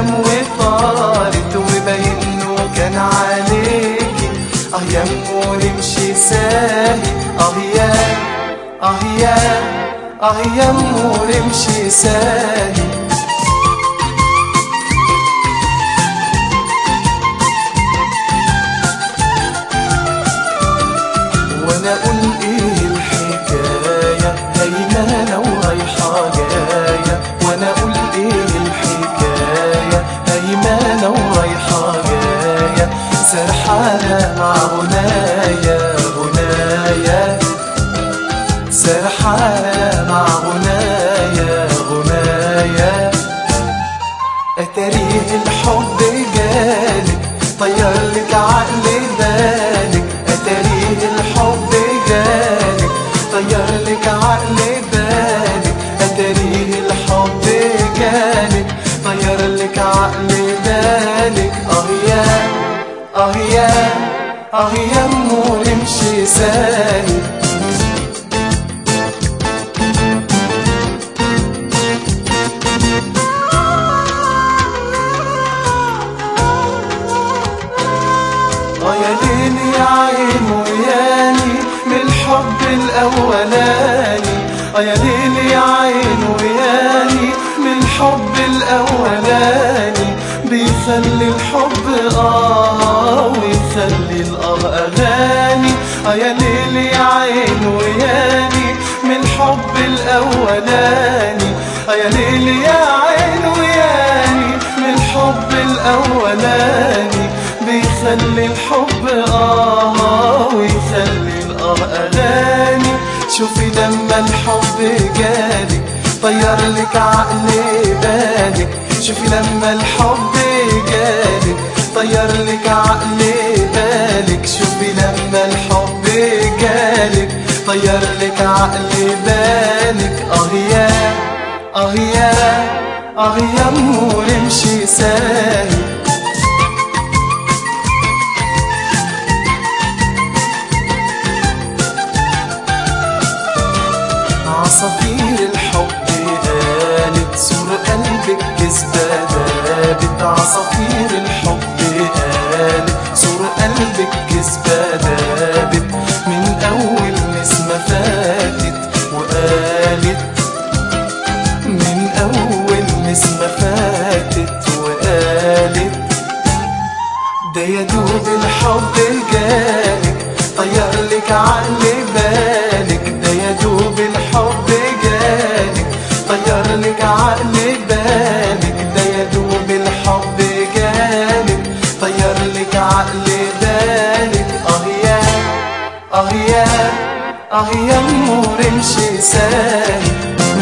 كلام وطارت وبينه كان عليكي اه يا أمو نمشي ساهي اه يا اه يا اه يا أمو نمشي ساهي وانا اقول ايه الحكاية هيمانة ورايحة جاية وانا اقول ايه الحكاية هيمانة ورايحة جاية سرحانة مع غنايا غنايا سرحانة مع غنايا غنايا اتاريه الحب جالك طير لك عقل بالك اتاريه الحب جالك طير لك عقل بالك اتاريه الحب جالك طير لك عقل بالك اه يا اه يا اه يا امو نمشي ساهي اه يا ليل يا عين وياني من الحب الاولاني اه يا ليل يا عين وياني من الحب الاولاني بيخلي الحب اه ويخلي الاه اغاني اه يا ليل يا عين وياني من الحب الاولاني اه يا ليل يا عين وياني من الحب الاولاني بيخلي الحب آه ويخلي الآه أغاني شوفي لما الحب جالك طير لك عقل بالك شوفي لما الحب جالك طير لك عقل بالك شوفي لما الحب جالك طير لك عقل بالك اه يا اه يا اه يا امور امشي ساهي عصافير الحب قالت سور قلبك كذبة دابت عصافير الحب قالت سور قلبك كذبة دابت من أول نسمة فاتت وقالت من أول نسمة فاتت وقالت ده يا دوب الحب جالك طير لك عقل بالك ده يا دوب الحب جالك طير لك عقل بالك ده يا دوب الحب جالك طير لك عقل بالك اه يا اه يا اه يا امور امشي ساهي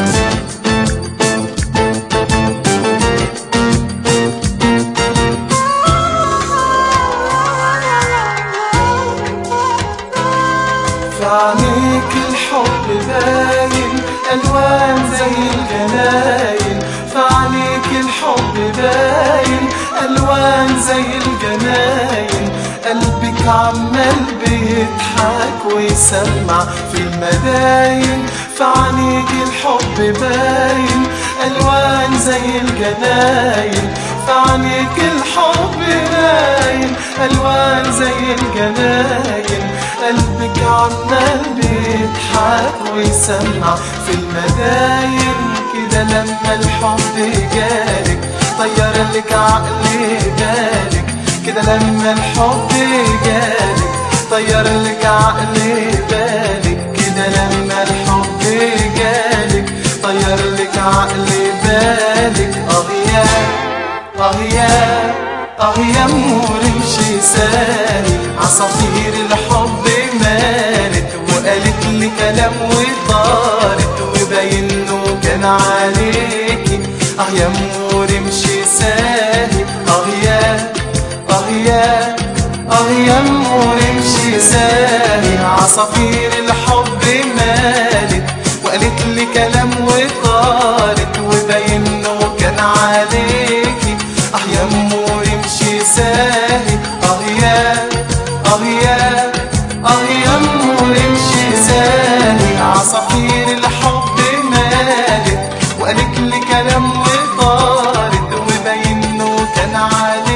في عينيك الحب باين الوان زي الجناين في عينيك الحب باين الوان زي الجناين قلبك عمال بيضحك ويسمع في المداين في عينيك الحب باين الوان زي الجناين في عينيك الحب باين الوان زي الجناين قلبك عمال بيضحك ويسمع في المداين كده لما الحب جالك طير لك عقل بالك كده لما الحب جالك طير لك عقل بالك كده لما الحب جالك طير لك عقل بالك اه يا اه يا اه يا امور امشي سالي عصافير الحب مالت وقالت لي كلام وطارت وباينه كان عليكي اه يا امور امشي سالي اه يا اه يا اه يا امور امشي سالي عصافير الحب مالت وقالت لي كلام وطارت وباينه كان عليكي اه يا امور امشي ساهي اه يا اه يا اه يا امور امشي ساهي عصافير الحب مالت وقالت لي كلام وطارت وباينه عليك